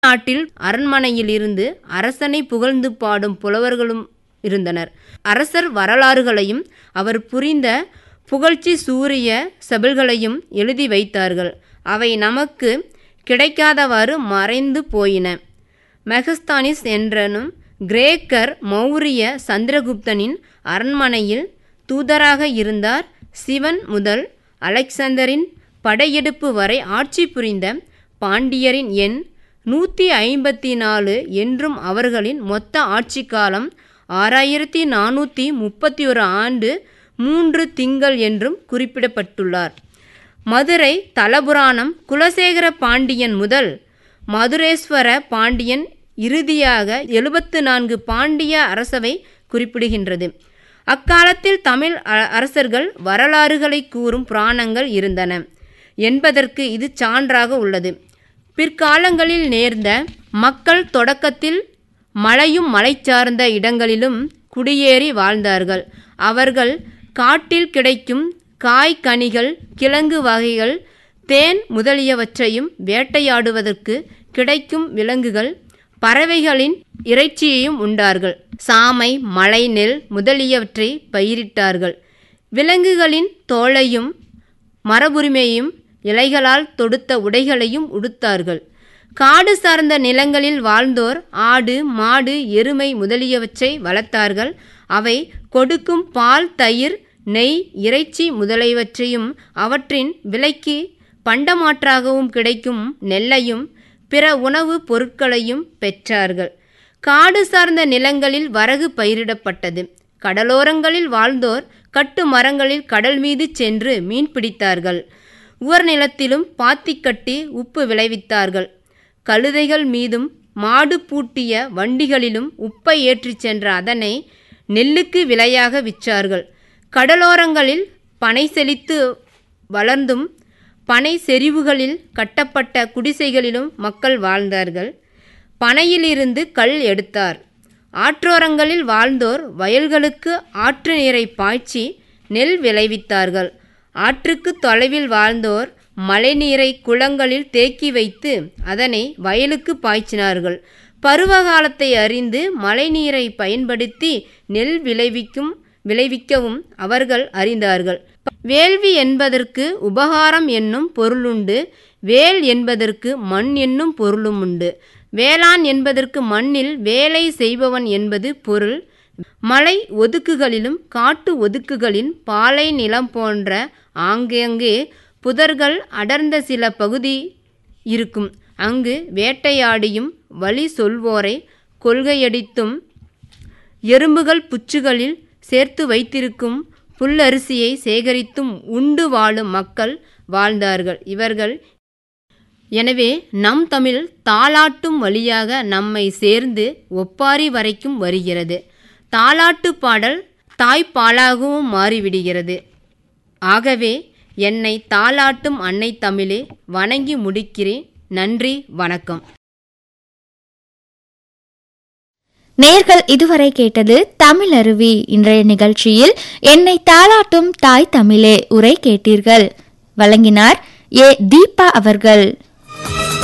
நாட்டில் அரண்மனையில் இருந்து அரசனை புகழ்ந்து பாடும் புலவர்களும் இருந்தனர் அரசர் வரலாறுகளையும் அவர் புரிந்த புகழ்ச்சி சூரிய செபல்களையும் எழுதி வைத்தார்கள் அவை நமக்கு கிடைக்காதவாறு மறைந்து போயின மெகஸ்தானிஸ் என்றனும் கிரேக்கர் மௌரிய சந்திரகுப்தனின் அரண்மனையில் தூதராக இருந்தார் சிவன் முதல் அலெக்சாந்தரின் படையெடுப்பு வரை ஆட்சி புரிந்த பாண்டியரின் எண் நூற்றி ஐம்பத்தி நாலு என்றும் அவர்களின் மொத்த ஆட்சி காலம் ஆறாயிரத்தி நானூற்றி முப்பத்தி ஒரு ஆண்டு மூன்று திங்கள் என்றும் குறிப்பிடப்பட்டுள்ளார் மதுரை தலபுராணம் குலசேகர பாண்டியன் முதல் மதுரேஸ்வர பாண்டியன் இறுதியாக எழுபத்து நான்கு பாண்டிய அரசவை குறிப்பிடுகின்றது அக்காலத்தில் தமிழ் அ- அரசர்கள் வரலாறுகளை கூறும் புராணங்கள் இருந்தன என்பதற்கு இது சான்றாக உள்ளது பிற்காலங்களில் நேர்ந்த மக்கள் தொடக்கத்தில் மலையும் மலை சார்ந்த இடங்களிலும் குடியேறி வாழ்ந்தார்கள் அவர்கள் காட்டில் கிடைக்கும் காய் கனிகள் கிழங்கு வகைகள் தேன் முதலியவற்றையும் வேட்டையாடுவதற்கு கிடைக்கும் விலங்குகள் பறவைகளின் இறைச்சியையும் உண்டார்கள் சாமை மலை நெல் முதலியவற்றை பயிரிட்டார்கள் விலங்குகளின் தோலையும் மரபுரிமையும் இலைகளால் தொடுத்த உடைகளையும் உடுத்தார்கள் காடு சார்ந்த நிலங்களில் வாழ்ந்தோர் ஆடு மாடு எருமை முதலியவற்றை வளர்த்தார்கள் அவை கொடுக்கும் பால் தயிர் நெய் இறைச்சி முதலியவற்றையும் அவற்றின் விலைக்கு பண்டமாற்றாகவும் கிடைக்கும் நெல்லையும் பிற உணவுப் பொருட்களையும் பெற்றார்கள் காடு சார்ந்த நிலங்களில் வரகு பயிரிடப்பட்டது கடலோரங்களில் வாழ்ந்தோர் கட்டு மரங்களில் கடல் மீது சென்று மீன் பிடித்தார்கள் உவர் நிலத்திலும் பாத்தி கட்டி உப்பு விளைவித்தார்கள் கழுதைகள் மீதும் மாடு பூட்டிய வண்டிகளிலும் உப்பை ஏற்றிச் சென்ற அதனை நெல்லுக்கு விலையாக விற்றார்கள் கடலோரங்களில் பனை செழித்து வளர்ந்தும் பனை செறிவுகளில் கட்டப்பட்ட குடிசைகளிலும் மக்கள் வாழ்ந்தார்கள் பனையிலிருந்து கல் எடுத்தார் ஆற்றோரங்களில் வாழ்ந்தோர் வயல்களுக்கு ஆற்று நீரை பாய்ச்சி நெல் விளைவித்தார்கள் ஆற்றுக்கு தொலைவில் வாழ்ந்தோர் மழைநீரை குளங்களில் தேக்கி வைத்து அதனை வயலுக்கு பாய்ச்சினார்கள் பருவகாலத்தை அறிந்து மழைநீரை பயன்படுத்தி நெல் விளைவிக்கும் விளைவிக்கவும் அவர்கள் அறிந்தார்கள் வேள்வி என்பதற்கு உபகாரம் என்னும் பொருளுண்டு வேல் என்பதற்கு மண் என்னும் பொருளும் உண்டு வேளாண் என்பதற்கு மண்ணில் வேலை செய்பவன் என்பது பொருள் மலை ஒதுக்குகளிலும் காட்டு ஒதுக்குகளில் பாலை நிலம் போன்ற ஆங்கங்கே புதர்கள் அடர்ந்த சில பகுதி இருக்கும் அங்கு வேட்டையாடியும் வழி சொல்வோரை கொள்கையடித்தும் எறும்புகள் புற்றுகளில் சேர்த்து வைத்திருக்கும் புல்லரிசியை சேகரித்தும் உண்டு வாழும் மக்கள் வாழ்ந்தார்கள் இவர்கள் எனவே நம் தமிழ் தாலாட்டும் வழியாக நம்மை சேர்ந்து ஒப்பாரி வரைக்கும் வருகிறது தாலாட்டு பாடல் தாய்ப்பாலாகவும் மாறிவிடுகிறது ஆகவே என்னை தாலாட்டும் அன்னை தமிழே வணங்கி முடிக்கிறேன் நன்றி வணக்கம் நேர்கள் இதுவரை கேட்டது தமிழ் அருவி இன்றைய நிகழ்ச்சியில் என்னை தாளாட்டும் தாய் தமிழே உரை கேட்டீர்கள் வழங்கினார் ஏ தீபா அவர்கள்